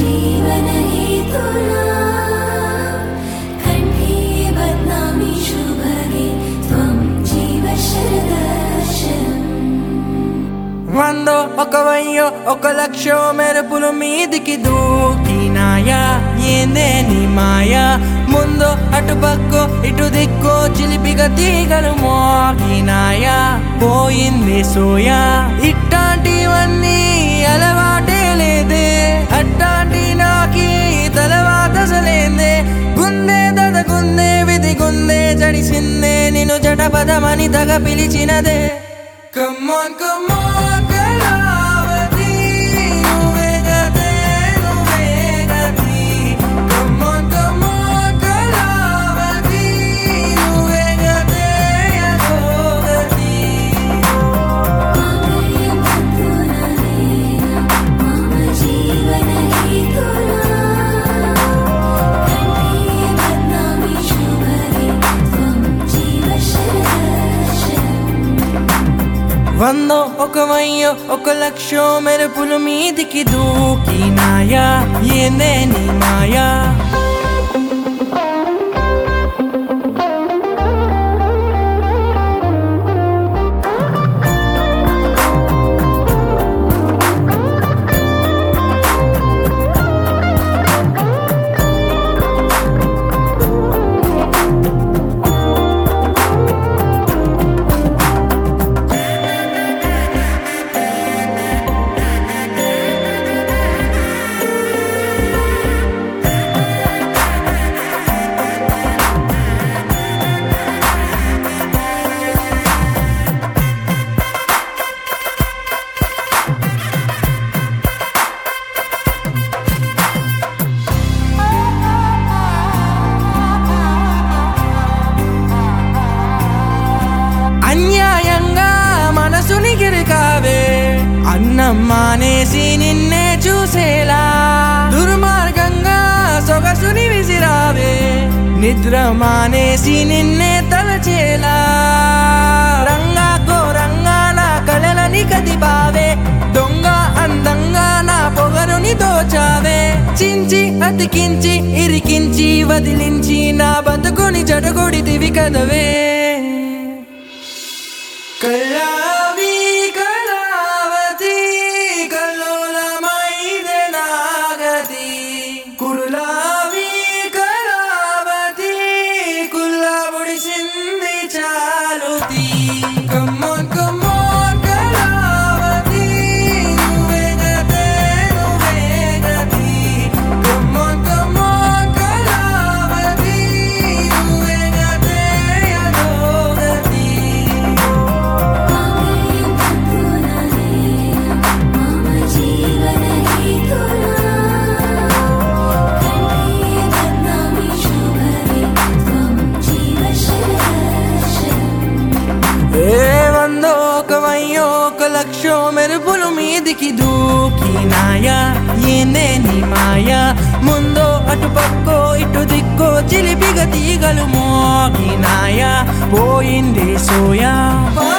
जीवन हेतुना कण्ठे बध्नामि शुभगे त्वं जीव शरदर्शनम् వందో ఒక వయ్యో ఒక లక్షో మెరుపులు మీదికి దూకినాయా ఏందే నీ మాయా ముందు అటు పక్కో ఇటు దిక్కో చిలిపిగా తీగలు మోగినాయా పోయింది సోయా ఇట్లాంటివన్నీ అలవాటే లేదే అట్టాంటి నాకి తలవాత అసలేందే గుందే దద గుందే విధి గుందే జడిసిందే నిన్ను జటపదమని తగ పిలిచినదే కమ్మోన్ కమ్మోన్ కళావతి నువ్వే గతే నువ్వే గతి కమ్మోన్ కమ్మోన్ కళావతి నువ్వే గతే యశోగతి माङ्गल्यं मम जीवन हेतुना कण्ठे बध्नामि शुभगे त्वं जीव शरदर्शनम् వందో ఒక వయ్యో ఒక లక్షో మెరుపులు మీదికి దూకినాయా ఏందే నీ మాయా అన్యాయంగా మనసుని గిరికావే అన్నం మానేసి నిన్నే చూసేలా దుర్మార్గంగా సొగసుని విసిరావే నిద్ర మానేసి నిన్నే తలచేలా రంగా ఘోరంగా నా కళలని కదిపావే దొంగ అందంగా నా పొగరుని దోచావే చించి అతికించి ఇరికించి వదిలించి నా బతుకుని చెడగొడితివి కదవే కళావి కళావతి కల్లోలమైదే నాగతి కురులావి కళావతి కుల్లబుడిసింది చాలుతి కమ్మోన్ కమ్మోన్ కళావతి నువ్వే గతే నువ్వే గతి కమ్మోన్ కమ్మోన్ కళావతి నువ్వే గతే యదోగతి मम जीवन हेतुना कण्ठे बध्नामि शुभगे त्वं जीव शरदर्शनम् ఏ వందో ఒక వయ్యో ఒక లక్షో మెరుపులు మీదికి దూకినాయా ఏందే నీ మాయా ముందో అటు పక్కో ఇటు దిక్కో చిలిపిగ తీగలు మోగినాయా పోయింది సోయా